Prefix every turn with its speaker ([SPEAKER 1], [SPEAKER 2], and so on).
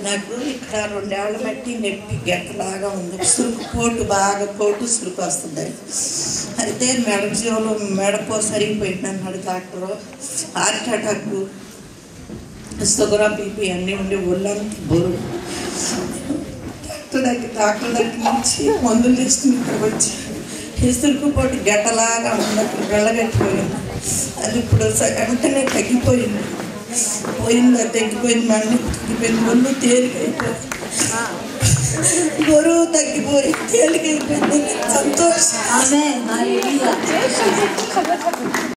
[SPEAKER 1] నాకు ఇక్కడ రెండేళ్ల మట్టి నొప్పి గెట్టలాగా ఉంది సురుకు పోటు బాగా పోటు సురుకు వస్తుంది అయితే మెడ జీవులు మెడపో సరిగిపోయింది అన్నాడు doctor heart attack sugar BP అన్నీ ఉండి ఒళ్ళంతా బరువు డాక్టర్ దగ్గర డాక్టర్ దగ్గర నుంచి మందులు తీసుకుని ఇక్కడికి వచ్చి ఇసురుకు పోటు గెట్టలాగా ఉంది అక్కడ వెళ్ళగట్టిపోయింది అది ఇప్పుడు స- వెంటనే తగ్గిపోయింది పోయింది అది తగ్గిపోయింది మళ్ళీ తగ్గిపోయింది ఒళ్ళు తేలికైపోయింది బరువు తగ్గిపోయి తేలికైపోయింది సంతోషం
[SPEAKER 2] ఆమె